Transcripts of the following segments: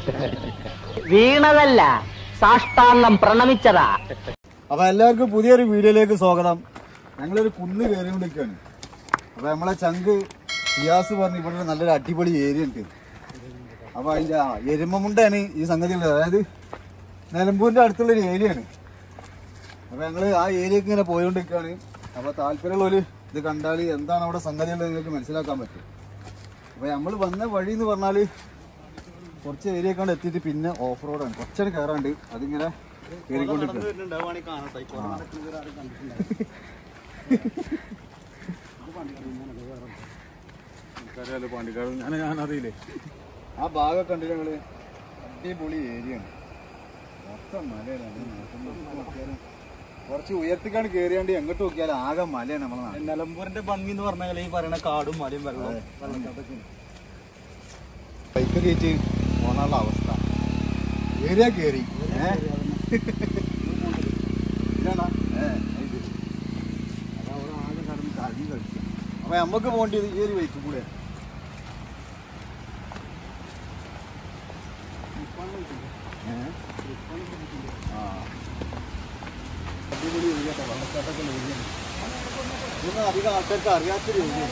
വീണതല്ല സാഷ്ടാംഗം പ്രണമിച്ചതാ അപ്പൊ എല്ലാവർക്കും പുതിയൊരു വീഡിയോയിലേക്ക് സ്വാഗതം ഞങ്ങളൊരു കുന്ന് കയറിക്കൊണ്ടിരിക്കുകയാണ് അപ്പൊ നമ്മളെ ചങ്ക് സിയാസ് പറഞ്ഞ് ഇവിടെ ഒരു നല്ലൊരു അടിപൊളി ഏരിയ ഉണ്ട് അപ്പൊ അതിന്റെ ആ എരുമമുണ്ടാണ് ഈ സംഗതി ഉള്ളത് അതായത് നിലമ്പൂരിന്റെ അടുത്തുള്ള ഒരു ഏരിയ ആണ് അപ്പൊ ഞങ്ങള് ആ ഏരിയക്ക് ഇങ്ങനെ പോയോണ്ടിരിക്കുകയാണ് അപ്പൊ താല്പര്യമുള്ളവര് ഇത് കണ്ടാൽ എന്താണ് അവിടെ സംഗതി ഉള്ളത് നിങ്ങൾക്ക് മനസ്സിലാക്കാൻ പറ്റും അപ്പൊ നമ്മൾ വന്ന വഴി എന്ന് പറഞ്ഞാല് കുറച്ച് ഏരിയ കണ്ട് എത്തിയിട്ട് പിന്നെ ഓഫ് റോഡാണ് കുറച്ചേരം കയറാണ്ട് അതിങ്ങനെ കയറിക്കൊണ്ടിരിക്കുക പാണ്ടിക്കാട് ഞാൻ ഞാനറിയില്ലേ ആ ഭാഗമൊക്കെ കണ്ടില്ല നിങ്ങള് അടിപൊളി ഏരിയയാണ് മൊത്തം മലയാണ് നമ്മള് നാട്ടിൽ നോക്കിയാലും കുറച്ച് ഉയർത്തിക്കാണ് കയറിയാണ്ട് എങ്ങോട്ട് നോക്കിയാലും ആകെ മലയാണ് നമ്മളെ നാട്ടിൽ നിലമ്പൂരിന്റെ ഭംഗി എന്ന് പറഞ്ഞാൽ ഈ പറയുന്ന കാടും മലയും വെള്ളവും വെള്ളച്ചാട്ടൊക്കെ ബൈക്ക് കയറ്റി പോകാനുള്ള അവസ്ഥ ഏരിയ കയറി ഏ? ഇതാണോ? ഏ, അത് ശരി. അതവിടെ ആകെ കടന്ന് കളി കളിക്കുക. അപ്പൊ നമ്മക്ക് പോകേണ്ടത് ഈ ഒരു ബൈക്ക് കൂടെ ഏ? ആ. അടിപൊളി ഏരിയ കേട്ടോ വെള്ളച്ചാട്ടൊക്കെ ഏരിയ ഇതൊന്നും അധികം ആൾക്കാർക്ക് അറിയാത്തൊരു ഏരിയ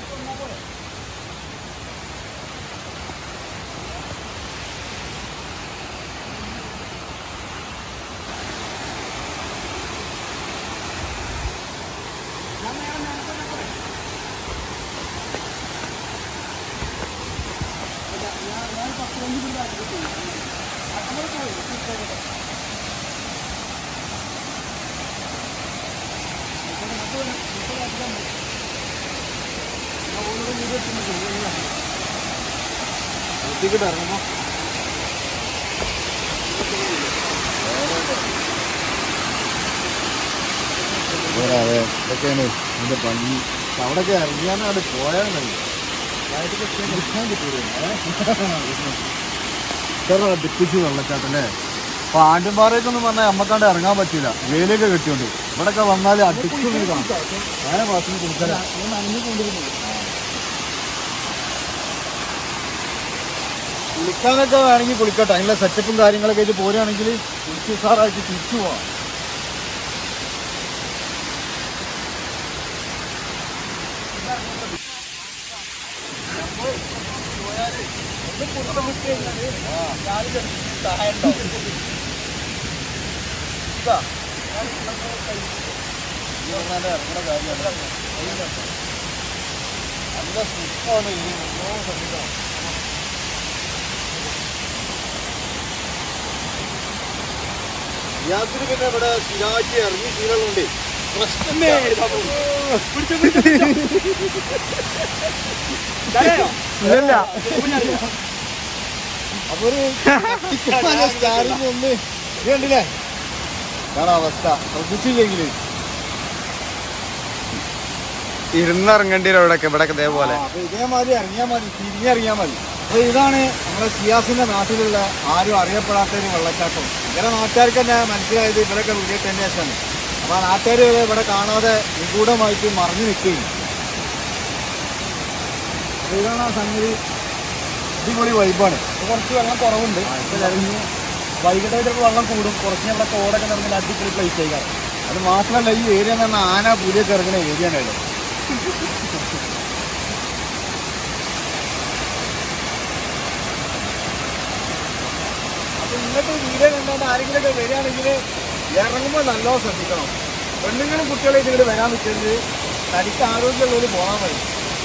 എത്തിക്കിട്ട് ഇറങ്ങുമ്പോ അതെ ഇതൊക്കെയാണ് ഇതിന്റെ ഭംഗി അവിടെയൊക്കെ ഇറങ്ങിയാൽ പോയാൽ മതി അടുപ്പിച്ച് വെള്ളച്ചാട്ടല്ലേ അപ്പൊ ആണ്ടുംപാറയ്ക്കൊന്നും പറഞ്ഞാൽ നമ്മക്കാണ്ട് ഇറങ്ങാൻ പറ്റില്ല വേലിയൊക്കെ കെട്ടിയോണ്ട് ഇവിടെയൊക്കെ വന്നാൽ അടുപ്പിച്ച് കാണാം ഞാൻ ബസ്സിന് കൊടുക്കല കുളിക്കാനൊക്കെ വേണമെങ്കിൽ കുളിക്കട്ടെ അതിനുള്ള സെറ്റപ്പും കാര്യങ്ങളൊക്കെ ആയിട്ട് പോരുകയാണെങ്കിൽ കുളിച്ച് ഉഷാറായിട്ട് തിരിച്ചു പോവാം നല്ല സുഖമാണ് ഈ നല്ലോണം ശ്രദ്ധിക്കണം യാതൊരു പിന്നെ ഇവിടെ സ്ഥിരമായിട്ട് ഇറങ്ങി ശീലമുണ്ട് പ്രശ്നമേ അപ്പൊ ഒരു സ്റ്റാറിങ് ഒന്ന് ഇത് കണ്ടില്ലേ ഇതാണ് അവസ്ഥ ശ്രദ്ധിച്ചില്ലെങ്കില് ഇരുന്നിറങ്ങേണ്ടി വരും ഇവിടെയൊക്കെ ഇവിടെ ഇതേപോലെ ആ, അപ്പൊ ഇതേമാതിരി ഇറങ്ങിയാൽ മതി തിരിഞ്ഞിറങ്ങിയാ മതി അപ്പൊ ഇതാണ് നമ്മുടെ സിയാസിന്റെ നാട്ടിലുള്ള ആരും അറിയപ്പെടാത്ത ഒരു വെള്ളച്ചാട്ടം ഇവരെ നാട്ടുകാർക്ക് തന്നെ മനസ്സിലായത് ഇവരൊക്കെ വിളിക്കത്തന്നെ ശേഷമാണ് അപ്പൊ ആ നാട്ടുകാർ വരെ ഇവിടെ കാണാതെ നിഗൂഢമായിട്ട് മറിഞ്ഞു നിൽക്കുകയും അപ്പൊ ഇതാണ് ആ സംഗതി അടിപൊളി വൈബാണ് ഇപ്പൊ കുറച്ച് വെള്ളം കുറവുണ്ട് വൈകിട്ട് ചിലപ്പോൾ വെള്ളം കൂടും കുറച്ച് നമ്മുടെ കോടൊക്കെ നിറഞ്ഞ അടിപൊളി പ്ലേസ് ആയിക്കാണ് അത് മാത്രമല്ല ഈ ഏരിയ എന്ന് പറഞ്ഞാൽ ആന പുലിയൊക്കെ ഇറങ്ങുന്ന ഏരിയ ആണ് ഇവിടെ അപ്പൊ ഇന്നത്തെ വീഡിയോ കണ്ടാൽ ആരെങ്കിലും ഒക്കെ വരികയാണെങ്കിൽ ഇറങ്ങുമ്പോൾ നല്ലോണം ശ്രദ്ധിക്കണം പെണ്ണുങ്ങളും കുട്ടികളെ ഇതിങ്ങോട്ട് വരാൻ പറ്റുന്നത് തനിക്ക് ആരോഗ്യമുള്ളവർ പോകാൻ മതി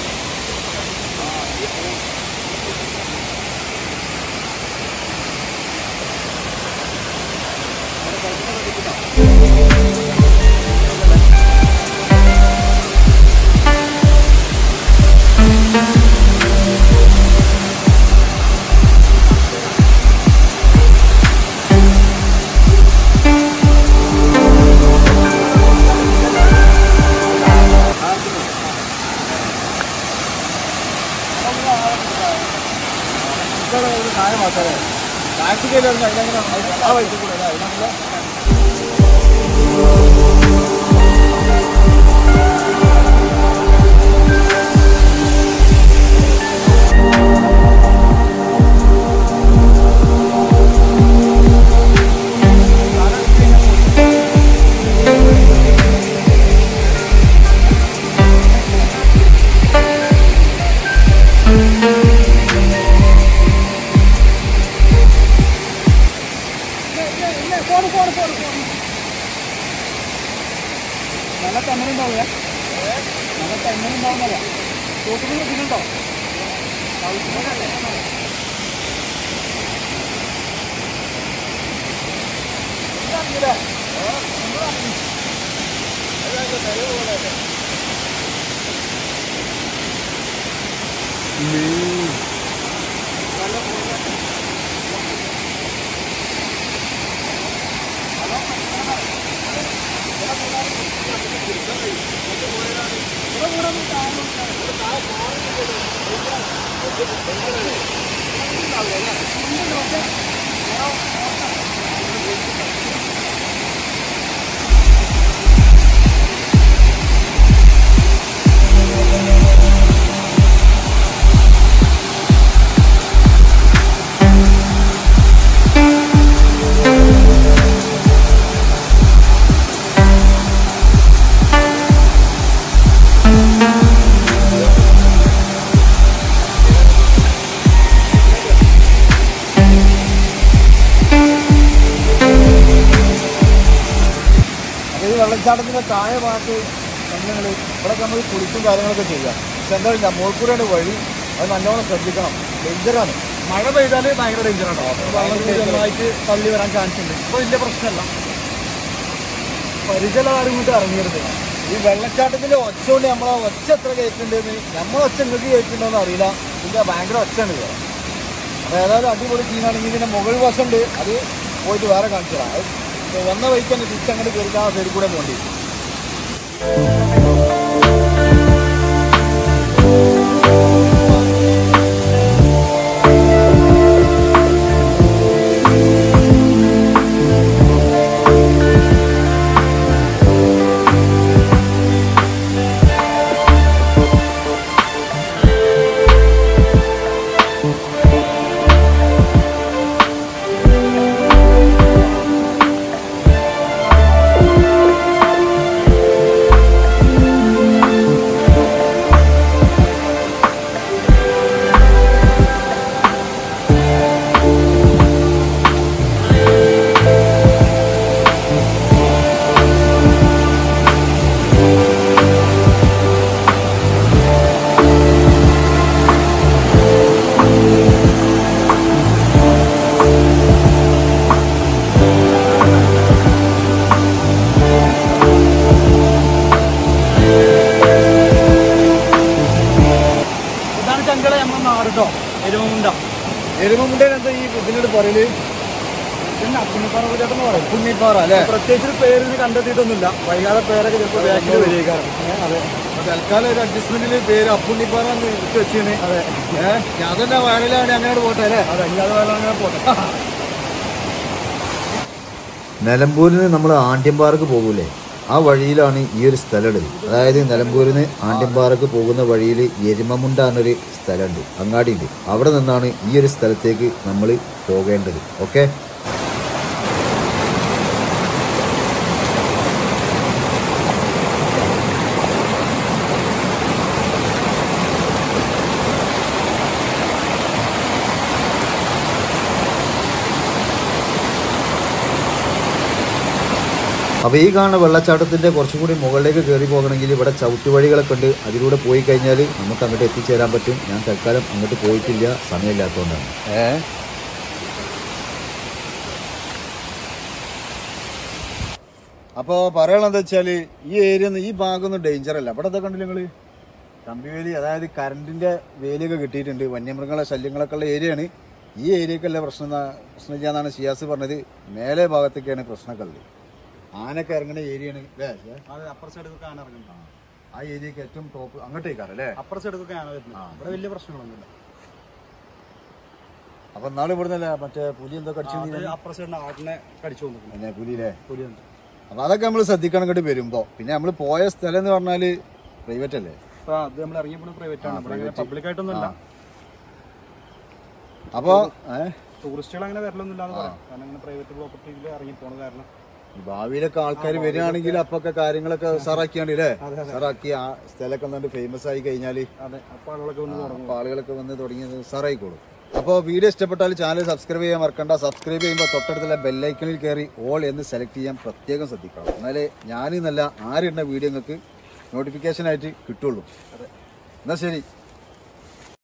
ഇവിടെ ഒരു ചായ മാത്രമേ ടാക്സി കയ്യിലിറങ്ങി അതിനങ്ങനെ ആ വഴിക്ക് കൂടെ അല്ലേ? അതിനങ്ങനെ അപ്പൊ ഈ വെള്ളച്ചാട്ടത്തിന്റെ താഴെ ഭാഗത്ത് ഞങ്ങൾ ഇവിടെ നമുക്ക് കുളിക്കും കാര്യങ്ങളൊക്കെ ചെയ്യാം പക്ഷെ എന്താ വെച്ചാൽ മോൾക്കൂടെയാണ് വഴി അത് നല്ലോണം ശ്രദ്ധിക്കണം ഡേഞ്ചറാണ് മഴ പെയ്താൽ ഭയങ്കര ഡേഞ്ചറാണ് വെള്ളം danger. നന്നായിട്ട് തള്ളി വരാൻ ചാൻസ് ഉണ്ട് ഇപ്പൊ വലിയ പ്രശ്നമല്ല പരിചയമുള്ള കാര്യം കൊണ്ട് ഇറങ്ങിയത് ഈ വെള്ളച്ചാട്ടത്തിന്റെ ഒച്ച കൊണ്ട് നമ്മളെ ഒച്ച എത്ര കേൾക്കുന്നുണ്ടെന്ന് നമ്മളെ ഒച്ച നിങ്ങൾക്ക് കേൾക്കുന്നുണ്ടോന്ന് അറിയില്ല ഇതിന്റെ ഭയങ്കര ഒച്ചയാണ് ഇത് അപ്പൊ ഏതായാലും അടിപൊളി സീനാണെങ്കിൽ ഇതിന്റെ മുകൾ വശമുണ്ട് അത് പോയിട്ട് വേറെ കാണിച്ചു തരാം അത് വന്ന വഴിക്ക് തന്നെ തിരിച്ചങ്ങോട്ട് കയറി ആ സൈഡിൽ കൂടെ പോകേണ്ടി വരും. ഇതാണ് ചങ്കള നമ്മുടെ നാട് കേട്ടോ എരുമുണ്ട എരുമമുണ്ടേന് എന്താ ഈ ഇതിനോട് പറയല് പിന്നെ അപ്പുണ്ണിപ്പറവചേട്ടെന്ന് പറയും പുണ്ണിപ്പാറ അല്ലേ പ്രത്യേകിച്ച് ഒരു പേരിന് കണ്ടെത്തിയിട്ടൊന്നുമില്ല വൈകാതെ പേരൊക്കെ ചിലപ്പോൾ ബാക്കിൽ വരികയാണ് അതെ അപ്പൊ തൽക്കാലം ഒരു അഡ്ജസ്റ്റ്മെന്റിൽ പേര് അപ്പുണ്ണിപ്പാറ എന്ന് വിളിച്ചു വെച്ചിന് അതെ ഏഹ് ഞാൻ തന്നെ വയലിലാണ് അങ്ങോട്ട് പോട്ടെ അല്ലേ അതെ ഇനി അത് വേറെ അങ്ങനെ പോട്ടെ നിലമ്പൂരിൽ നിന്ന് നമ്മൾ ആണ്ട്യമ്പാറക്ക് പോകൂലേ ആ വഴിയിലാണ് ഈ ഒരു സ്ഥലമുള്ളത് അതായത് നിലമ്പൂരിൽ നിന്ന് ആണ്ട്യമ്പാറക്ക് പോകുന്ന വഴിയിൽ എരുമമുണ്ട എന്നൊരു സ്ഥലമുണ്ട് അങ്ങാടിയുണ്ട് അവിടെ നിന്നാണ് ഈ ഒരു സ്ഥലത്തേക്ക് നമ്മൾ പോകേണ്ടത് ഓക്കെ അപ്പോൾ ഈ കാണുന്ന വെള്ളച്ചാട്ടത്തിന്റെ കുറച്ചും കൂടി മുകളിലേക്ക് കയറി പോകണമെങ്കിൽ ഇവിടെ ചവിട്ടുവഴികളൊക്കെ ഉണ്ട് അതിലൂടെ പോയി കഴിഞ്ഞാൽ നമുക്ക് അങ്ങോട്ട് എത്തിച്ചേരാൻ പറ്റും ഞാൻ തൽക്കാലം അങ്ങോട്ട് പോയിട്ടില്ല സമയമില്ലാത്തതുകൊണ്ടാണ് ഏഹ് അപ്പോ പറയണെന്താ വെച്ചാല് ഈ ഏരിയ ഈ ഭാഗമൊന്നും ഡേഞ്ചർ അല്ല ഇവിടെ ഇതൊക്കെ കണ്ടില്ല നിങ്ങള് കമ്പിവേലി അതായത് കറണ്ടിന്റെ വേലിയൊക്കെ കിട്ടിയിട്ടുണ്ട് വന്യമൃഗങ്ങളെ ശല്യങ്ങളൊക്കെ ഉള്ള ഏരിയയാണ് ഈ ഏരിയക്കല്ല പ്രശ്നം എന്നാ- പ്രശ്നം ചെയ്യാന്നാണ് ഷിയാസ് പറഞ്ഞത് മേലെ ഭാഗത്തൊക്കെയാണ് പ്രശ്നമൊക്കെ ഉള്ളത് ആനൊക്കെ ഇറങ്ങുന്ന ഏരിയയാണ് അല്ലേ ഷിയാസ്? അത് അപ്പുറ സൈഡൊക്കെ ആന ഇറങ്ങുന്നുണ്ട് ആ ഏരിയക്ക് ഏറ്റവും ടോപ്പ് അങ്ങോട്ടേക്കാണ് അല്ലേ അപ്പുറ സൈഡൊക്കെ ആന വരുന്നത് ഇവിടെ വലിയ പ്രശ്നങ്ങളൊന്നുമില്ല അപ്പൊ നാളെ ഇവിടുന്നല്ല മറ്റേ പുലി എന്തോ കടിച്ചു അത് അപ്പുറ സൈഡിന് ആടിനെ കടിച്ചു കൊണ്ടിരിക്കുന്നത് പിന്നെ പുലിയിലെ പുലിയുണ്ട് അപ്പൊ അതൊക്കെ നമ്മൾ ശ്രദ്ധിക്കണം ഇങ്ങോട്ട് വരുമ്പോ പിന്നെ നമ്മൾ പോയ സ്ഥലം എന്ന് പറഞ്ഞാല് പ്രൈവറ്റ് അല്ലേ അപ്പൊ അത് നമ്മൾ ഇറങ്ങിയപ്പോൾ പ്രൈവറ്റ് ആണ് ഇവിടെ അങ്ങനെ പബ്ലിക് ആയിട്ടൊന്നും ഇല്ല അപ്പൊ ഏഹ് ടൂറിസ്റ്റുകൾ അങ്ങനെ വരലൊന്നുമില്ല എന്ന് പറയാം കാരണം അങ്ങനെ പ്രൈവറ്റ് പ്രോപ്പർട്ടിയിൽ ഇറങ്ങി പോണ കാരണം ഈ ഭാവിയിലൊക്കെ ആൾക്കാർ വരികയാണെങ്കിൽ അപ്പൊക്കെ കാര്യങ്ങളൊക്കെ ഉസാറാക്കിയാണ്ട് അല്ലേ ഉസാറാക്കി ആ സ്ഥലമൊക്കെ ഒന്നുകൊണ്ട് ഫേമസ് ആയി കഴിഞ്ഞാല് അതെ അപ്പൊ ആളുകളൊക്കെ ഒന്ന് തുടങ്ങും അപ്പൊ ആളുകളൊക്കെ വന്ന് തുടങ്ങിയത് ഉസാറായിക്കോളും അപ്പോൾ വീഡിയോ ഇഷ്ടപ്പെട്ടാൽ ചാനൽ സബ്സ്ക്രൈബ് ചെയ്യാൻ മറക്കണ്ട സബ്സ്ക്രൈബ് ചെയ്യുമ്പോൾ തൊട്ടടുത്തുള്ള ബെല്ലൈക്കണിൽ കയറി ഓൾ എന്ന് സെലക്ട് ചെയ്യാൻ പ്രത്യേകം ശ്രദ്ധിക്കണം എന്നാലേ ഞാനിന്നല്ല ആരിടുന്ന വീഡിയോ നിങ്ങൾക്ക് നോട്ടിഫിക്കേഷൻ ആയിട്ട് കിട്ടുള്ളൂ എന്നാൽ ശരി